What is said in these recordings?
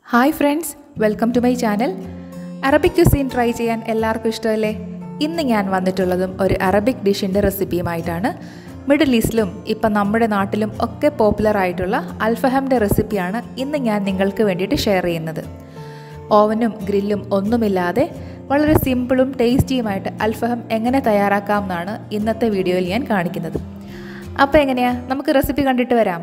hi friends welcome to my channel Arabic cuisine try ചെയ്യാൻ എല്ലാവർക്കും ഇഷ്ടമല്ലേ ഇന്ന് ഞാൻ വന്നിട്ടുള്ളതും ഒരു അറബിക് ഡിഷിൻ്റെ റെസിപ്പിയുമായിട്ടാണ് മിഡിൽ ഈസ്റ്റിലും ഇപ്പം നമ്മുടെ നാട്ടിലും ഒക്കെ പോപ്പുലർ ആയിട്ടുള്ള അൽഫഹമിൻ്റെ റെസിപ്പിയാണ് ഇന്ന് ഞാൻ നിങ്ങൾക്ക് വേണ്ടിയിട്ട് ഷെയർ ചെയ്യുന്നത് ഓവനും ഗ്രില്ലും ഒന്നുമില്ലാതെ വളരെ സിമ്പിളും ടേസ്റ്റിയുമായിട്ട് അൽഫഹം എങ്ങനെ തയ്യാറാക്കാം എന്നാണ് ഇന്നത്തെ വീഡിയോയിൽ ഞാൻ കാണിക്കുന്നത് അപ്പോൾ എങ്ങനെയാ നമുക്ക് റെസിപ്പി കണ്ടിട്ട് വരാം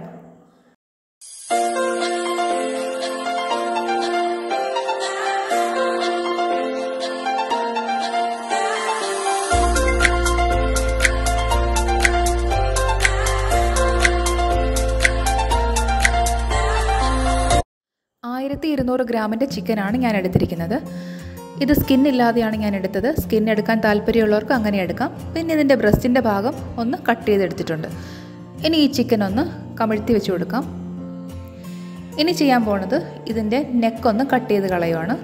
ആയിരത്തി ഇരുന്നൂറ് ഗ്രാമിൻ്റെ ചിക്കനാണ് ഞാൻ എടുത്തിരിക്കുന്നത് ഇത് സ്കിൻ ഇല്ലാതെയാണ് ഞാൻ എടുത്തത് സ്കിൻ എടുക്കാൻ താല്പര്യമുള്ളവർക്ക് അങ്ങനെ എടുക്കാം പിന്നെ ഇതിൻ്റെ ബ്രസ്റ്റിൻ്റെ ഭാഗം ഒന്ന് കട്ട് ചെയ്തെടുത്തിട്ടുണ്ട് ഇനി ഈ ചിക്കൻ ഒന്ന് കമിഴ്ത്തി വെച്ച് കൊടുക്കാം ഇനി ചെയ്യാൻ പോണത് ഇതിൻ്റെ നെക്കൊന്ന് കട്ട് ചെയ്ത് കളയുവാണ്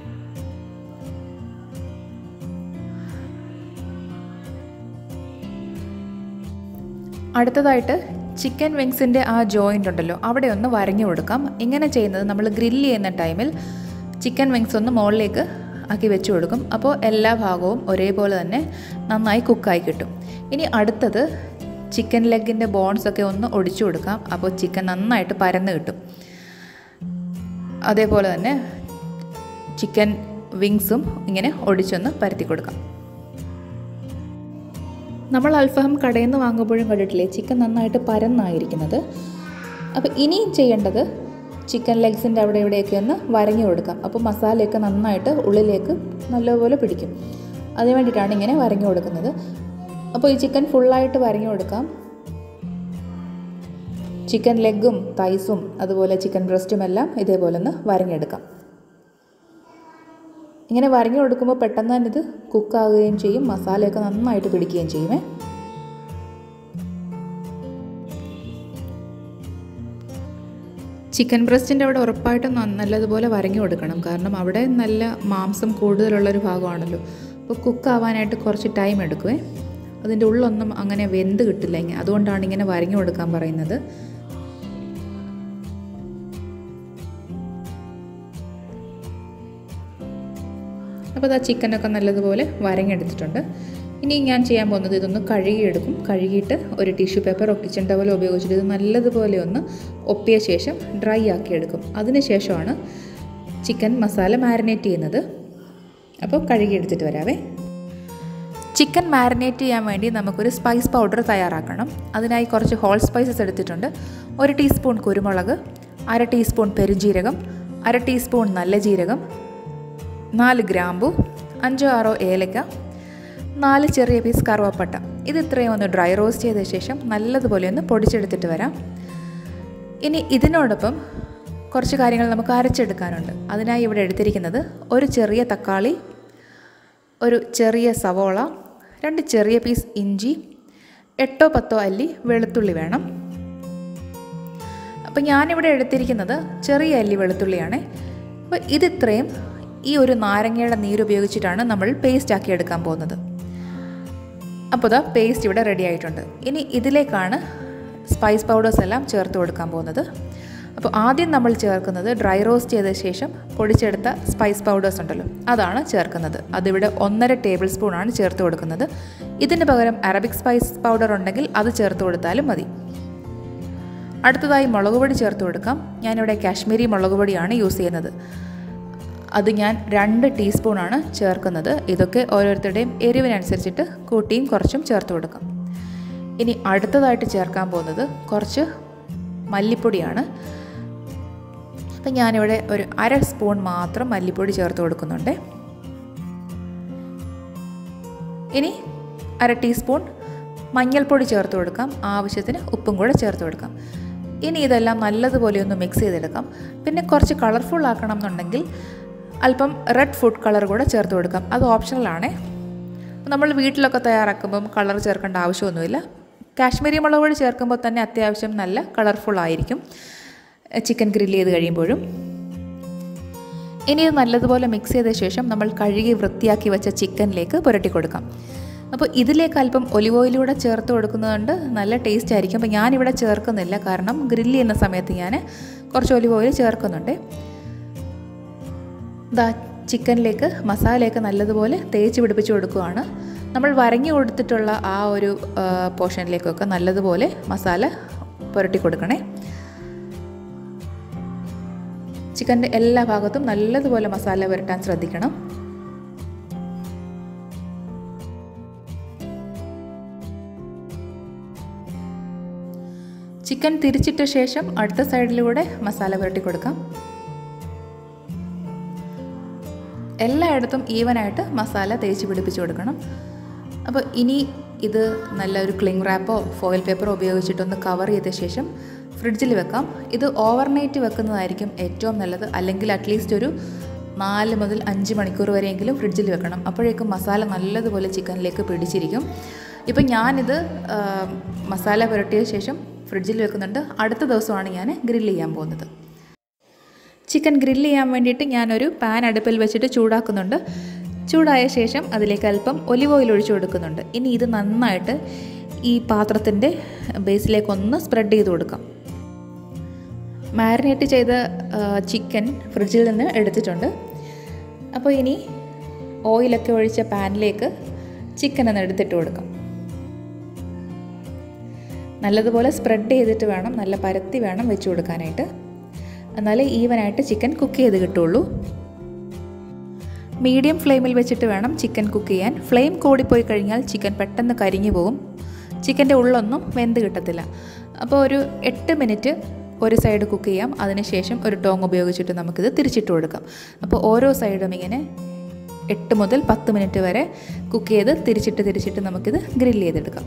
അടുത്തതായിട്ട് ചിക്കൻ വിങ്സിൻ്റെ ആ ജോയിൻ്റ് ഉണ്ടല്ലോ അവിടെ ഒന്ന് വരഞ്ഞു കൊടുക്കാം ഇങ്ങനെ ചെയ്യുന്നത് നമ്മൾ ഗ്രില്ല് ചെയ്യുന്ന ടൈമിൽ ചിക്കൻ വിങ്സ് ഒന്ന് മുകളിലേക്ക് ആക്കി വെച്ച് കൊടുക്കും അപ്പോൾ എല്ലാ ഭാഗവും ഒരേപോലെ തന്നെ നന്നായി കുക്കായി കിട്ടും ഇനി അടുത്തത് ചിക്കൻ ലെഗിൻ്റെ ബോൺസ് ഒക്കെ ഒന്ന് ഒടിച്ചു കൊടുക്കാം അപ്പോൾ ചിക്കൻ നന്നായിട്ട് പരന്ന് കിട്ടും അതേപോലെ തന്നെ ചിക്കൻ വിങ്സും ഇങ്ങനെ ഒടിച്ചൊന്ന് പരത്തി കൊടുക്കാം നമ്മൾ അൽഫഹം കടയിൽ നിന്ന് വാങ്ങുമ്പോഴും കണ്ടിട്ടില്ലേ ചിക്കൻ നന്നായിട്ട് പരന്നായിരിക്കുന്നത് അപ്പോൾ ഇനിയും ചെയ്യേണ്ടത് ചിക്കൻ ലെഗ്സിൻ്റെ അവിടെ ഇവിടെയൊക്കെ ഒന്ന് വരഞ്ഞു കൊടുക്കാം അപ്പോൾ മസാലയൊക്കെ നന്നായിട്ട് ഉള്ളിലേക്ക് നല്ലപോലെ പിടിക്കും അതിന് വേണ്ടിയിട്ടാണ് ഇങ്ങനെ വരഞ്ഞു കൊടുക്കുന്നത് അപ്പോൾ ഈ ചിക്കൻ ഫുള്ളായിട്ട് വരഞ്ഞു കൊടുക്കാം ചിക്കൻ ലെഗും തൈസും അതുപോലെ ചിക്കൻ ബ്രസ്റ്റും എല്ലാം ഇതേപോലെ ഒന്ന് വരഞ്ഞെടുക്കാം ഇങ്ങനെ വരഞ്ഞു കൊടുക്കുമ്പോൾ പെട്ടെന്ന് തന്നെ ഇത് കുക്കാവുകയും ചെയ്യും മസാലയൊക്കെ നന്നായിട്ട് പിടിക്കുകയും ചെയ്യുമേ ചിക്കൻ ബ്രസ്റ്റിൻ്റെ അവിടെ ഉറപ്പായിട്ടും നല്ലതുപോലെ വരഞ്ഞു കൊടുക്കണം കാരണം അവിടെ നല്ല മാംസം കൂടുതലുള്ളൊരു ഭാഗമാണല്ലോ അപ്പോൾ കുക്കാവാനായിട്ട് കുറച്ച് ടൈം എടുക്കുവേ അതിൻ്റെ ഉള്ളൊന്നും അങ്ങനെ വെന്ത് കിട്ടില്ല ഇങ്ങനെ അതുകൊണ്ടാണ് ഇങ്ങനെ വരഞ്ഞു കൊടുക്കാൻ പറയുന്നത് അപ്പോൾ അത് ആ ചിക്കനൊക്കെ നല്ലതുപോലെ വരഞ്ഞെടുത്തിട്ടുണ്ട് ഇനി ഞാൻ ചെയ്യാൻ പോകുന്നത് ഇതൊന്ന് കഴുകിയെടുക്കും കഴുകിയിട്ട് ഒരു ടിഷ്യൂ പേപ്പറോ കിച്ചൺ ടവലോ ഉപയോഗിച്ചിട്ട് ഇത് നല്ലതുപോലെ ഒന്ന് ഒപ്പിയ ശേഷം ഡ്രൈ ആക്കിയെടുക്കും അതിനുശേഷമാണ് ചിക്കൻ മസാല മാരിനേറ്റ് ചെയ്യുന്നത് അപ്പോൾ കഴുകിയെടുത്തിട്ട് വരാവേ ചിക്കൻ മാരിനേറ്റ് ചെയ്യാൻ വേണ്ടി നമുക്കൊരു സ്പൈസ് പൗഡർ തയ്യാറാക്കണം അതിനായി കുറച്ച് ഹോൾ സ്പൈസസ് എടുത്തിട്ടുണ്ട് ഒരു ടീസ്പൂൺ കുരുമുളക് അര ടീസ്പൂൺ പെരുംജീരകം അര ടീസ്പൂൺ നല്ല ജീരകം നാല് ഗ്രാമ്പു അഞ്ചോ ആറോ ഏലക്ക നാല് ചെറിയ പീസ് കറുവപ്പട്ട ഇത് ഇത്രയും ഒന്ന് ഡ്രൈ റോസ്റ്റ് ചെയ്ത ശേഷം നല്ലതുപോലെ ഒന്ന് പൊടിച്ചെടുത്തിട്ട് വരാം ഇനി ഇതിനോടൊപ്പം കുറച്ച് കാര്യങ്ങൾ നമുക്ക് അരച്ചെടുക്കാനുണ്ട് അതിനായി ഇവിടെ എടുത്തിരിക്കുന്നത് ഒരു ചെറിയ തക്കാളി ഒരു ചെറിയ സവോള രണ്ട് ചെറിയ പീസ് ഇഞ്ചി എട്ടോ പത്തോ അല്ലി വെളുത്തുള്ളി വേണം അപ്പം ഞാനിവിടെ എടുത്തിരിക്കുന്നത് ചെറിയ അല്ലി വെളുത്തുള്ളിയാണ് അപ്പോൾ ഇതിത്രയും ഈ ഒരു നാരങ്ങയുടെ നീരുപയോഗിച്ചിട്ടാണ് നമ്മൾ പേസ്റ്റ് ആക്കി എടുക്കാൻ പോകുന്നത് അപ്പോൾ ഇതാ പേസ്റ്റ് ഇവിടെ റെഡി ആയിട്ടുണ്ട് ഇനി ഇതിലേക്കാണ് സ്പൈസ് പൗഡേഴ്സ് എല്ലാം ചേർത്ത് കൊടുക്കാൻ പോകുന്നത് അപ്പോൾ ആദ്യം നമ്മൾ ചേർക്കുന്നത് ഡ്രൈ റോസ്റ്റ് ചെയ്ത ശേഷം പൊടിച്ചെടുത്ത സ്പൈസ് പൗഡേഴ്സ് ഉണ്ടല്ലോ അതാണ് ചേർക്കുന്നത് അതിവിടെ ഒന്നര ടേബിൾ സ്പൂണാണ് ചേർത്ത് കൊടുക്കുന്നത് ഇതിന് പകരം അറബിക് സ്പൈസ് പൗഡർ ഉണ്ടെങ്കിൽ അത് ചേർത്ത് കൊടുത്താലും മതി അടുത്തതായി മുളക് പൊടി ചേർത്ത് കൊടുക്കാം ഞാനിവിടെ കാശ്മീരി മുളക് പൊടിയാണ് യൂസ് ചെയ്യുന്നത് അത് ഞാൻ രണ്ട് ടീസ്പൂണാണ് ചേർക്കുന്നത് ഇതൊക്കെ ഓരോരുത്തരുടെയും എരിവിനനുസരിച്ചിട്ട് കൂട്ടിയും കുറച്ചും ചേർത്ത് കൊടുക്കാം ഇനി അടുത്തതായിട്ട് ചേർക്കാൻ പോകുന്നത് കുറച്ച് മല്ലിപ്പൊടിയാണ് അപ്പം ഞാനിവിടെ ഒരു അര സ്പൂൺ മാത്രം മല്ലിപ്പൊടി ചേർത്ത് കൊടുക്കുന്നുണ്ട് ഇനി അര ടീസ്പൂൺ മഞ്ഞൾപ്പൊടി ചേർത്ത് കൊടുക്കാം ആവശ്യത്തിന് ഉപ്പും കൂടെ ചേർത്ത് കൊടുക്കാം ഇനി ഇതെല്ലാം നല്ലതുപോലെ ഒന്ന് മിക്സ് ചെയ്തെടുക്കാം പിന്നെ കുറച്ച് കളർഫുൾ ആക്കണം എന്നുണ്ടെങ്കിൽ അല്പം റെഡ് ഫുഡ് കളർ കൂടെ ചേർത്ത് കൊടുക്കാം അത് ഓപ്ഷണലാണേ നമ്മൾ വീട്ടിലൊക്കെ തയ്യാറാക്കുമ്പം കളർ ചേർക്കേണ്ട ആവശ്യമൊന്നുമില്ല കാശ്മീരി മുളക് പൊടി ചേർക്കുമ്പോൾ തന്നെ അത്യാവശ്യം നല്ല കളർഫുൾ ആയിരിക്കും ചിക്കൻ ഗ്രില്ല് ചെയ്ത് കഴിയുമ്പോഴും ഇനി ഇത് നല്ലതുപോലെ മിക്സ് ചെയ്ത ശേഷം നമ്മൾ കഴുകി വൃത്തിയാക്കി വെച്ച ചിക്കനിലേക്ക് പുരട്ടി കൊടുക്കാം അപ്പോൾ ഇതിലേക്ക് അല്പം ഒലിവ് ഓയിലൂടെ ചേർത്ത് കൊടുക്കുന്നതുകൊണ്ട് നല്ല ടേസ്റ്റ് ആയിരിക്കും അപ്പോൾ ഞാനിവിടെ ചേർക്കുന്നില്ല കാരണം ഗ്രില്ല് ചെയ്യുന്ന സമയത്ത് ഞാൻ കുറച്ച് ഒലിവ് ഓയിൽ ചേർക്കുന്നുണ്ട് ദാ ചിക്കനിലേക്ക് മസാലയൊക്കെ നല്ലതുപോലെ തേച്ച് പിടിപ്പിച്ച് കൊടുക്കുകയാണ് നമ്മൾ വരഞ്ഞു കൊടുത്തിട്ടുള്ള ആ ഒരു പോർഷനിലേക്കൊക്കെ നല്ലതുപോലെ മസാല പുരട്ടി കൊടുക്കണേ ചിക്കൻ്റെ എല്ലാ ഭാഗത്തും നല്ലതുപോലെ മസാല പുരട്ടാൻ ശ്രദ്ധിക്കണം ചിക്കൻ തിരിച്ചിട്ട ശേഷം അടുത്ത സൈഡിലൂടെ മസാല പുരട്ടി കൊടുക്കാം എല്ലായിടത്തും ഈവനായിട്ട് മസാല തേച്ച് പിടിപ്പിച്ച് കൊടുക്കണം അപ്പോൾ ഇനി ഇത് നല്ലൊരു ക്ലിങ് റാപ്പോ ഫോയിൽ പേപ്പറോ ഉപയോഗിച്ചിട്ടൊന്ന് കവർ ചെയ്ത ശേഷം ഫ്രിഡ്ജിൽ വെക്കാം ഇത് ഓവർനൈറ്റ് വെക്കുന്നതായിരിക്കും ഏറ്റവും നല്ലത് അല്ലെങ്കിൽ അറ്റ്ലീസ്റ്റ് ഒരു നാല് മുതൽ അഞ്ച് മണിക്കൂർ വരെയെങ്കിലും ഫ്രിഡ്ജിൽ വെക്കണം അപ്പോഴേക്കും മസാല നല്ലതുപോലെ ചിക്കനിലേക്ക് പിടിച്ചിരിക്കും ഇപ്പം ഞാനിത് മസാല പുരട്ടിയ ശേഷം ഫ്രിഡ്ജിൽ വെക്കുന്നുണ്ട് അടുത്ത ദിവസമാണ് ഞാൻ ഗ്രില്ല് ചെയ്യാൻ പോകുന്നത് ചിക്കൻ ഗ്രില്ല് ചെയ്യാൻ വേണ്ടിയിട്ട് ഞാനൊരു പാൻ അടുപ്പിൽ വെച്ചിട്ട് ചൂടാക്കുന്നുണ്ട് ചൂടായ ശേഷം അതിലേക്ക് അല്പം ഒലിവ് ഓയിൽ ഒഴിച്ചു കൊടുക്കുന്നുണ്ട് ഇനി ഇത് നന്നായിട്ട് ഈ പാത്രത്തിൻ്റെ ബേസിലേക്കൊന്ന് സ്പ്രെഡ് ചെയ്ത് കൊടുക്കാം മാരിനേറ്റ് ചെയ്ത ചിക്കൻ ഫ്രിഡ്ജിൽ നിന്ന് എടുത്തിട്ടുണ്ട് അപ്പോൾ ഇനി ഓയിലൊക്കെ ഒഴിച്ച പാനിലേക്ക് ചിക്കൻ ഒന്ന് എടുത്തിട്ട് കൊടുക്കാം നല്ലതുപോലെ സ്പ്രെഡ് ചെയ്തിട്ട് വേണം നല്ല പരത്തി വേണം വെച്ച് കൊടുക്കാനായിട്ട് എന്നാലേ ഈവനായിട്ട് ചിക്കൻ കുക്ക് ചെയ്ത് കിട്ടുള്ളൂ മീഡിയം ഫ്ലെയിമിൽ വെച്ചിട്ട് വേണം ചിക്കൻ കുക്ക് ചെയ്യാൻ ഫ്ലെയിം കൂടിപ്പോയി കഴിഞ്ഞാൽ ചിക്കൻ പെട്ടെന്ന് കരിഞ്ഞു പോകും ചിക്കൻ്റെ ഉള്ളൊന്നും വെന്ത് കിട്ടത്തില്ല അപ്പോൾ ഒരു എട്ട് മിനിറ്റ് ഒരു സൈഡ് കുക്ക് ചെയ്യാം അതിനുശേഷം ഒരു ടോങ് ഉപയോഗിച്ചിട്ട് നമുക്കിത് തിരിച്ചിട്ട് കൊടുക്കാം അപ്പോൾ ഓരോ സൈഡും ഇങ്ങനെ എട്ട് മുതൽ പത്ത് മിനിറ്റ് വരെ കുക്ക് ചെയ്ത് തിരിച്ചിട്ട് തിരിച്ചിട്ട് നമുക്കിത് ഗ്രില്ല് ചെയ്തെടുക്കാം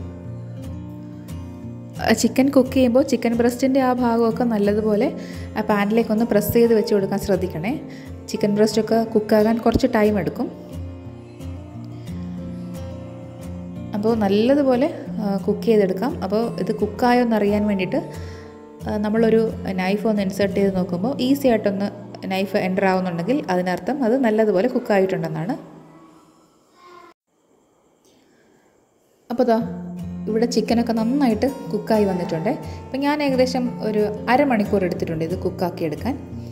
ചിക്കൻ കുക്ക് ചെയ്യുമ്പോൾ ചിക്കൻ ബ്രസ്റ്റിൻ്റെ ആ ഭാഗമൊക്കെ നല്ലതുപോലെ ആ പാനിലേക്കൊന്ന് പ്രസ് ചെയ്ത് വെച്ച് കൊടുക്കാൻ ശ്രദ്ധിക്കണേ ചിക്കൻ ബ്രസ്റ്റൊക്കെ കുക്കാകാൻ കുറച്ച് ടൈം എടുക്കും അപ്പോൾ നല്ലതുപോലെ കുക്ക് ചെയ്തെടുക്കാം അപ്പോൾ ഇത് കുക്കായോ എന്നറിയാൻ വേണ്ടിയിട്ട് നമ്മളൊരു നൈഫ് ഒന്ന് ഇൻസേർട്ട് ചെയ്ത് നോക്കുമ്പോൾ ഈസി ആയിട്ടൊന്ന് നൈഫ് എൻ്റർ ആവുന്നുണ്ടെങ്കിൽ അതിനർത്ഥം അത് നല്ലതുപോലെ കുക്കായിട്ടുണ്ടെന്നാണ് അപ്പോൾ ദാ ഇവിടെ ചിക്കനൊക്കെ നന്നായിട്ട് കുക്കായി വന്നിട്ടുണ്ട് അപ്പം ഞാൻ ഏകദേശം ഒരു അരമണിക്കൂർ എടുത്തിട്ടുണ്ട് ഇത് കുക്കാക്കി എടുക്കാൻ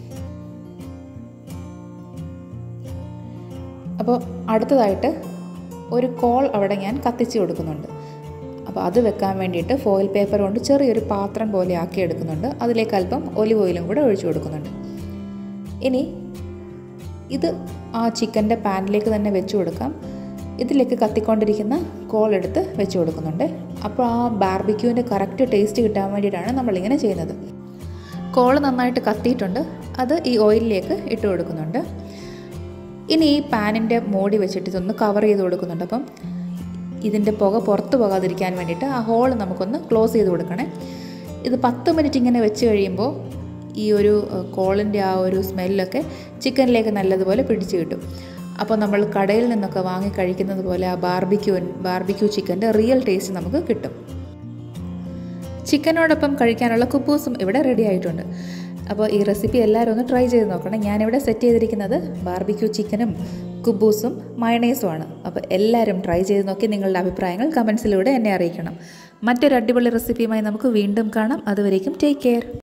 അപ്പോൾ അടുത്തതായിട്ട് ഒരു കോൾ അവിടെ ഞാൻ കത്തിച്ച് കൊടുക്കുന്നുണ്ട് അപ്പോൾ അത് വെക്കാൻ വേണ്ടിയിട്ട് ഫോയിൽ പേപ്പർ കൊണ്ട് ചെറിയൊരു പാത്രം പോലെ ആക്കി എടുക്കുന്നുണ്ട് അതിലേക്ക് അല്പം ഒലിവ് ഓയിലും കൂടെ ഒഴിച്ചു കൊടുക്കുന്നുണ്ട് ഇനി ഇത് ആ ചിക്കൻ്റെ പാനിലേക്ക് തന്നെ വെച്ച് കൊടുക്കാം ഇതിലേക്ക് കത്തിക്കൊണ്ടിരിക്കുന്ന കോൾ എടുത്ത് വെച്ച് കൊടുക്കുന്നുണ്ട് അപ്പോൾ ആ ബാർബിക്യൂവിൻ്റെ കറക്റ്റ് ടേസ്റ്റ് കിട്ടാൻ വേണ്ടിയിട്ടാണ് നമ്മളിങ്ങനെ ചെയ്യുന്നത് കോൾ നന്നായിട്ട് കത്തിയിട്ടുണ്ട് അത് ഈ ഓയിലിലേക്ക് ഇട്ട് കൊടുക്കുന്നുണ്ട് ഇനി ഈ പാനിൻ്റെ മൂടി വെച്ചിട്ട് ഇതൊന്ന് കവർ ചെയ്ത് കൊടുക്കുന്നുണ്ട് അപ്പം ഇതിൻ്റെ പുക പുറത്ത് പോകാതിരിക്കാൻ വേണ്ടിയിട്ട് ആ ഹോൾ നമുക്കൊന്ന് ക്ലോസ് ചെയ്ത് കൊടുക്കണേ ഇത് പത്ത് മിനിറ്റ് ഇങ്ങനെ വെച്ച് കഴിയുമ്പോൾ ഈ ഒരു കോളിൻ്റെ ആ ഒരു സ്മെല്ലൊക്കെ ചിക്കനിലേക്ക് നല്ലതുപോലെ പിടിച്ച് കിട്ടും അപ്പോൾ നമ്മൾ കടയിൽ നിന്നൊക്കെ വാങ്ങി കഴിക്കുന്നത് പോലെ ആ ബാർബിക്യൂ ബാർബിക്യൂ ചിക്കൻ്റെ റിയൽ ടേസ്റ്റ് നമുക്ക് കിട്ടും ചിക്കനോടൊപ്പം കഴിക്കാനുള്ള കുബൂസും ഇവിടെ റെഡി ആയിട്ടുണ്ട് അപ്പോൾ ഈ റെസിപ്പി എല്ലാവരും ഒന്ന് ട്രൈ ചെയ്ത് നോക്കണം ഞാനിവിടെ സെറ്റ് ചെയ്തിരിക്കുന്നത് ബാർബിക്യൂ ചിക്കനും കുബൂസും മയണൈസുമാണ് അപ്പോൾ എല്ലാവരും ട്രൈ ചെയ്ത് നോക്കി നിങ്ങളുടെ അഭിപ്രായങ്ങൾ കമൻസിലൂടെ എന്നെ അറിയിക്കണം മറ്റൊരു അടിപൊളി റെസിപ്പിയുമായി നമുക്ക് വീണ്ടും കാണാം അതുവരേക്കും ടേക്ക് കെയർ